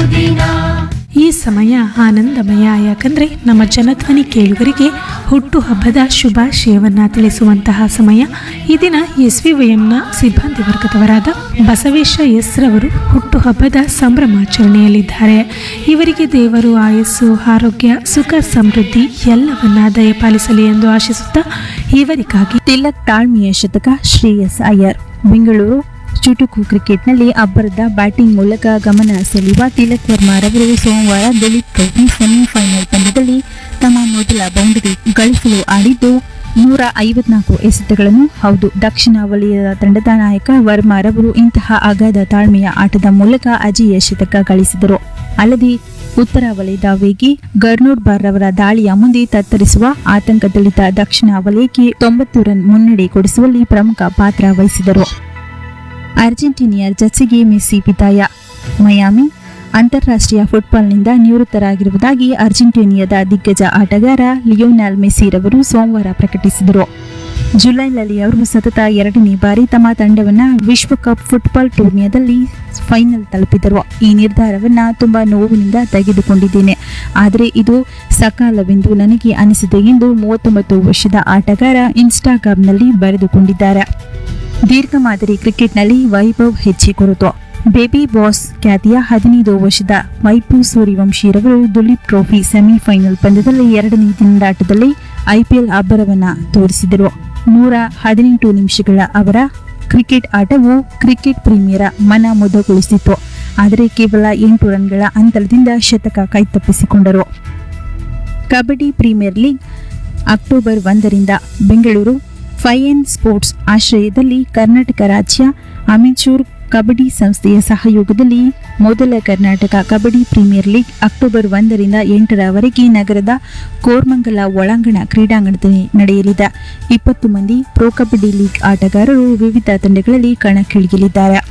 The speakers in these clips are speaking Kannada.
ಸುದಿನ ಈ ಸಮಯ ಆನಂದಮಯ ಯಾಕಂದ್ರೆ ನಮ್ಮ ಜನಧ್ವನಿ ಕೇಳುಗರಿಗೆ ಹುಟ್ಟುಹಬ್ಬದ ಶುಭಾಶಯವನ್ನ ತಿಳಿಸುವಂತಹ ಸಮಯ ಈ ದಿನ ಎಸ್ ವಿ ವೈಎಂನ ಸಿಬ್ಬಂದಿ ವರ್ಗದವರಾದ ಬಸವೇಶ ಎಸ್ ರವರು ಹುಟ್ಟುಹಬ್ಬದ ಸಂಭ್ರಮಾಚರಣೆಯಲ್ಲಿದ್ದಾರೆ ಇವರಿಗೆ ದೇವರು ಆಯಸ್ಸು ಆರೋಗ್ಯ ಸುಖ ಸಮೃದ್ಧಿ ಎಲ್ಲವನ್ನ ದಯಪಾಲಿಸಲಿ ಎಂದು ಆಶಿಸುತ್ತಾ ಇವರಿಗಾಗಿ ತಿಲಕ್ ತಾಳ್ಮೆಯ ಶತಕ ಶ್ರೇಯಸ್ ಅಯ್ಯರ್ ಬೆಂಗಳೂರು ಚುಟುಕು ಕ್ರಿಕೆಟ್ನಲ್ಲಿ ಅಬ್ಬರದ ಬ್ಯಾಟಿಂಗ್ ಮೂಲಕ ಗಮನ ಸೆಳೆಯುವ ತಿಲಕ್ ವರ್ಮಾರವರು ಸೋಮವಾರ ದಿಲೀಪ್ ಟ್ರೋಫಿ ಸೆಮಿಫೈನಲ್ ಪಂದ್ಯದಲ್ಲಿ ತಮ್ಮ ಮೊದಲ ಬೌಂಡರಿ ಗಳಿಸಲು ಆಡಿದ್ದು ನೂರ ಐವತ್ನಾಲ್ಕು ಎಸೆತಗಳನ್ನು ಹೌದು ದಕ್ಷಿಣ ವಲಯದ ತಂಡದ ನಾಯಕ ವರ್ಮಾರವರು ಇಂತಹ ಅಗಾಧ ತಾಳ್ಮೆಯ ಆಟದ ಮೂಲಕ ಅಜೇಯ ಶತಕ ಗಳಿಸಿದರು ಅಲ್ಲದೆ ಉತ್ತರ ವಲಯದ ವೇಗಿ ಗರ್ನೂರ್ ಬಾರ್ ರವರ ದಾಳಿಯ ಮುಂದೆ ತತ್ತರಿಸುವ ಆತಂಕದಲ್ಲಿದ್ದ ದಕ್ಷಿಣ ವಲಯಕ್ಕೆ ತೊಂಬತ್ತು ರನ್ ಮುನ್ನಡೆ ಕೊಡಿಸುವಲ್ಲಿ ಪ್ರಮುಖ ಪಾತ್ರ ವಹಿಸಿದರು ಅರ್ಜೆಂಟೀನಿಯರ್ ಜರ್ಸಿಗೆ ಮೆಸ್ಸಿ ವಿದಾಯ ಮಯಾಮಿ ಅಂತಾರಾಷ್ಟ್ರೀಯ ಫುಟ್ಬಾಲ್ನಿಂದ ನಿವೃತ್ತರಾಗಿರುವುದಾಗಿ ಅರ್ಜೆಂಟೀನಿಯಾದ ದಿಗ್ಗಜ ಆಟಗಾರ ಲಿಯೋನಾಲ್ ಮೆಸ್ಸಿರವರು ಸೋಮವಾರ ಪ್ರಕಟಿಸಿದರು ಜುಲೈನಲ್ಲಿ ಅವರು ಸತತ ಎರಡನೇ ಬಾರಿ ತಮ್ಮ ತಂಡವನ್ನು ವಿಶ್ವಕಪ್ ಫುಟ್ಬಾಲ್ ಟೂರ್ನಿಯಾದಲ್ಲಿ ಫೈನಲ್ ತಲುಪಿದರು ಈ ನಿರ್ಧಾರವನ್ನು ತುಂಬಾ ನೋವಿನಿಂದ ತೆಗೆದುಕೊಂಡಿದ್ದೇನೆ ಆದರೆ ಇದು ಸಕಾಲವೆಂದು ನನಗೆ ಅನಿಸಿದೆ ಎಂದು ಮೂವತ್ತೊಂಬತ್ತು ವರ್ಷದ ಆಟಗಾರ ಇನ್ಸ್ಟಾಗ್ರಾಂನಲ್ಲಿ ಬರೆದುಕೊಂಡಿದ್ದಾರೆ ದೀರ್ಘ ಮಾದರಿ ಕ್ರಿಕೆಟ್ನಲ್ಲಿ ವೈಭವ್ ಹೆಜ್ಜೆ ಕುರಿತು ಬೇಬಿ ಬಾಸ್ ಖ್ಯಾತಿಯ ಹದಿನೈದು ವರ್ಷದ ವೈಪು ಸೂರ್ಯವಂಶಿರವರು ದುಲೀಪ್ ಟ್ರೋಫಿ ಸೆಮಿಫೈನಲ್ ಪಂದ್ಯದಲ್ಲಿ ಎರಡನೇ ದಿನದಾಟದಲ್ಲಿ ಐಪಿಎಲ್ ಅಬ್ಬರವನ್ನ ತೋರಿಸಿದರು ನೂರ ಹದಿನೆಂಟು ನಿಮಿಷಗಳ ಅವರ ಕ್ರಿಕೆಟ್ ಆಟವು ಕ್ರಿಕೆಟ್ ಪ್ರೇಮಿಯರ ಮನ ಮುದಗೊಳಿಸಿತು ಆದರೆ ಕೇವಲ ಎಂಟು ರನ್ಗಳ ಅಂತರದಿಂದ ಶತಕ ಕೈತಪ್ಪಿಸಿಕೊಂಡರು ಕಬಡ್ಡಿ ಪ್ರೀಮಿಯರ್ ಲೀಗ್ ಅಕ್ಟೋಬರ್ ಒಂದರಿಂದ ಬೆಂಗಳೂರು ಫೈಎನ್ ಸ್ಪೋರ್ಟ್ಸ್ ಆಶ್ರಯದಲ್ಲಿ ಕರ್ನಾಟಕ ರಾಜ್ಯ ಅಮೆಚೂರ್ ಕಬಡ್ಡಿ ಸಂಸ್ಥೆಯ ಸಹಯೋಗದಲ್ಲಿ ಮೊದಲ Karnataka kabaddi premier league October ಒಂದರಿಂದ ಎಂಟರವರೆಗೆ ನಗರದ ಕೋರ್ಮಂಗಲ ಒಳಾಂಗಣ ಕ್ರೀಡಾಂಗಣದಲ್ಲಿ ನಡೆಯಲಿದೆ ಇಪ್ಪತ್ತು ಮಂದಿ ಪ್ರೊ ಕಬಡ್ಡಿ ಲೀಗ್ ಆಟಗಾರರು ವಿವಿಧ ತಂಡಗಳಲ್ಲಿ ಕಣಕ್ಕಿಳಿಯಲಿದ್ದಾರೆ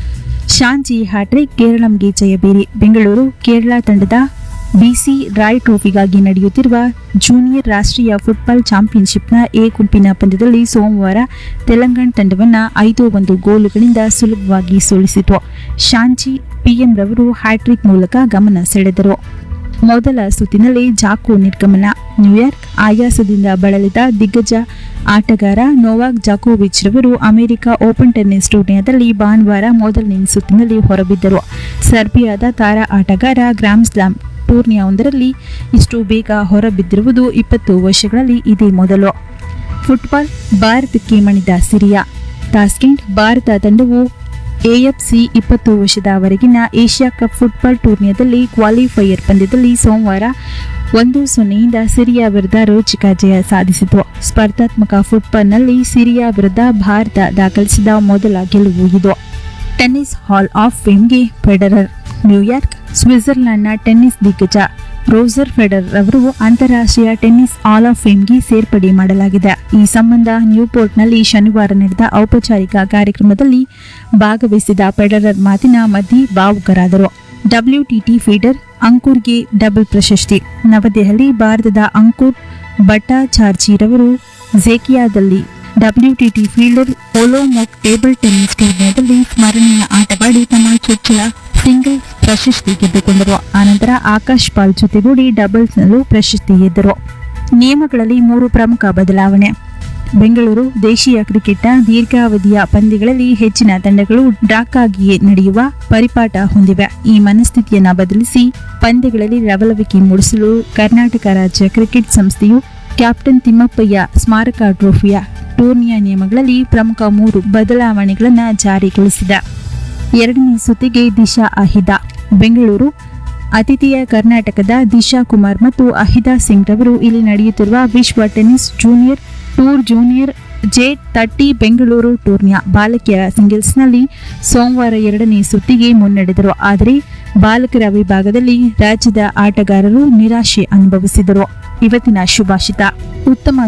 ಶಾಂಜಿ ಹ್ಯಾಟ್ರಿಕ್ ಕೇರಳಂಗೆ ಜಯಬೇರಿ ಬೆಂಗಳೂರು ಕೇರಳ ತಂಡದ ಬಿಸಿ ರಾಯ್ ಟ್ರೋಫಿಗಾಗಿ ನಡೆಯುತ್ತಿರುವ ಜೂನಿಯರ್ ರಾಷ್ಟ್ರೀಯ ಫುಟ್ಬಾಲ್ ಚಾಂಪಿಯನ್ಶಿಪ್ನ ಎ ಗುಂಪಿನ ಪಂದ್ಯದಲ್ಲಿ ಸೋಮವಾರ ತೆಲಂಗಾಣ ತಂಡವನ್ನು ಐದು ಒಂದು ಗೋಲುಗಳಿಂದ ಸುಲಭವಾಗಿ ಸೋಲಿಸಿತು ಶಾಂಚಿ ಪಿಎಂ ರವರು ಹ್ಯಾಟ್ರಿಕ್ ಮೂಲಕ ಗಮನ ಸೆಳೆದರು ಮೊದಲ ಸುತ್ತಿನಲ್ಲಿ ಜಾಕೋ ನಿರ್ಗಮನ ನ್ಯೂಯಾರ್ಕ್ ಆಯಾಸದಿಂದ ಬಳಲಿದ ದಿಗ್ಗಜ ಆಟಗಾರ ನೋವಾಕ್ ಜಾಕೋವಿಚ್ ರವರು ಅಮೆರಿಕ ಓಪನ್ ಟೆನ್ನಿಸ್ ಟೂರ್ನಿಯಾದಲ್ಲಿ ಭಾನುವಾರ ಮೊದಲನೇ ಸುತ್ತಿನಲ್ಲಿ ಹೊರಬಿದ್ದರು ಸರ್ಬಿಯಾದ ತಾರಾ ಆಟಗಾರ ಗ್ರಾಮ್ ಸ್ಲಾಮ್ ಟೂರ್ನಿಯಾವೊಂದರಲ್ಲಿ ಇಷ್ಟು ಬೇಗ ಹೊರಬಿದ್ದಿರುವುದು ಇಪ್ಪತ್ತು ವರ್ಷಗಳಲ್ಲಿ ಇದೇ ಮೊದಲು ಫುಟ್ಬಾಲ್ ಭಾರತಕ್ಕೆ ಮಣಿದ ಸಿರಿಯಾ ತಾಸ್ಕೆಂಟ್ ಭಾರತ ತಂಡವು ಎಎಫ್ಸಿ ಇಪ್ಪತ್ತು ವರ್ಷದವರೆಗಿನ ಏಷ್ಯಾ ಕಪ್ ಫುಟ್ಬಾಲ್ ಟೂರ್ನಿಯಾದಲ್ಲಿ ಕ್ವಾಲಿಫೈಯರ್ ಪಂದ್ಯದಲ್ಲಿ ಸೋಮವಾರ ಒಂದು ಸೊನ್ನೆಯಿಂದ ಸಿರಿಯಾ ವಿರುದ್ಧ ರೋಚಕ ಜಯ ಸಾಧಿಸಿತು ಸ್ಪರ್ಧಾತ್ಮಕ ಫುಟ್ಬಾಲ್ನಲ್ಲಿ ಸಿರಿಯಾ ವಿರುದ್ಧ ಭಾರತ ದಾಖಲಿಸಿದ ಮೊದಲ ಗೆಲುವು ಇದು ಟೆನ್ನಿಸ್ ಹಾಲ್ ಆಫ್ ಫೇಮ್ಗೆ ಫೆಡರರ್ ನ್ಯೂಯಾರ್ಕ್ ಸ್ವಿಟ್ಜರ್ಲೆಂಡ್ನ ಟೆನ್ನಿಸ್ ದಿಗ್ಗಜ ರೋಜರ್ ಫೆಡರರ್ ಅವರು ಅಂತಾರಾಷ್ಟ್ರೀಯ ಟೆನ್ನಿಸ್ ಹಾಲ್ ಆಫ್ ಫೇಮ್ಗೆ ಸೇರ್ಪಡೆ ಮಾಡಲಾಗಿದೆ ಈ ಸಂಬಂಧ ನ್ಯೂಪೋರ್ಟ್ನಲ್ಲಿ ಶನಿವಾರ ನಡೆದ ಔಪಚಾರಿಕ ಕಾರ್ಯಕ್ರಮದಲ್ಲಿ ಭಾಗವಹಿಸಿದ ಫೆಡರರ್ ಮಾತಿನ ಮಧ್ಯೆ ಭಾವುಕರಾದರು ಡಬ್ಲ್ಯೂಟಿಟಿ ಫೀಡರ್ ಅಂಕುರ್ಗೆ ಡಬಲ್ ಪ್ರಶಸ್ತಿ ನವದೆಹಲಿ ಭಾರತದ ಅಂಕುರ್ ಭಟ್ಟಾಚಾರ್ಜಿರವರು ಝೇಕಿಯಾದಲ್ಲಿ WTT feeder Olomouc table tennis ಟೂರ್ನಿಯಾದಲ್ಲಿ ಸ್ಮರಣೀಯ ಆಟವಾಡಿ ತಮ್ಮ ಚೊಚ್ಚಲ ಸಿಂಗಲ್ಸ್ ಪ್ರಶಸ್ತಿ ಗೆದ್ದುಕೊಂಡರು ಆನಂತರ ಆಕಾಶ್ ಪಾಲ್ ಜೊತೆಗೂಡಿ ಡಬಲ್ಸ್ನಲ್ಲೂ ಪ್ರಶಸ್ತಿ ಗೆದ್ದರು ನಿಯಮಗಳಲ್ಲಿ ಮೂರು ಪ್ರಮುಖ ಬದಲಾವಣೆ ಬೆಂಗಳೂರು ದೇಶೀಯ ಕ್ರಿಕೆಟ್ನ ದೀರ್ಘಾವಧಿಯ ಪಂದ್ಯಗಳಲ್ಲಿ ಹೆಚ್ಚಿನ ತಂಡಗಳು ಡ್ರಾಕ್ಕಾಗಿಯೇ ನಡೆಯುವ ಪರಿಪಾಠ ಹೊಂದಿವೆ ಈ ಮನಸ್ಥಿತಿಯನ್ನ ಬದಲಿಸಿ ಪಂದ್ಯಗಳಲ್ಲಿ ಲವಲವಿಕೆ ಮೂಡಿಸಲು ಕರ್ನಾಟಕ ರಾಜ್ಯ ಕ್ರಿಕೆಟ್ ಸಂಸ್ಥೆಯು ಕ್ಯಾಪ್ಟನ್ ತಿಮ್ಮಪ್ಪಯ್ಯ ಸ್ಮಾರಕ ಟ್ರೋಫಿಯ ಟೂರ್ನಿಯ ನಿಯಮಗಳಲ್ಲಿ ಪ್ರಮುಖ ಮೂರು ಬದಲಾವಣೆಗಳನ್ನು ಜಾರಿಗೊಳಿಸಿದೆ ಎರಡನೇ ಸುತ್ತಿಗೆ ದಿಶಾ ಅಹಿದಾ ಬೆಂಗಳೂರು ಅತಿಥಿಯ ಕರ್ನಾಟಕದ ದಿಶಾ ಕುಮಾರ್ ಮತ್ತು ಅಹಿದಾ ಸಿಂಗ್ ರವರು ಇಲ್ಲಿ ನಡೆಯುತ್ತಿರುವ ವಿಶ್ವ tennis junior tour junior J thirty Bengaluru ಟೂರ್ನಿಯ ಬಾಲಕಿಯರ ಸಿಂಗಲ್ಸ್ನಲ್ಲಿ ಸೋಮವಾರ ಎರಡನೇ ಸುತ್ತಿಗೆ ಮುನ್ನಡೆದರು ಆದರೆ ಬಾಲಕರ ವಿಭಾಗದಲ್ಲಿ ರಾಜ್ಯದ ಆಟಗಾರರು ನಿರಾಶೆ ಅನುಭವಿಸಿದರು ಇವತ್ತಿನ ಶುಭಾಷಿತ ಉತ್ತಮ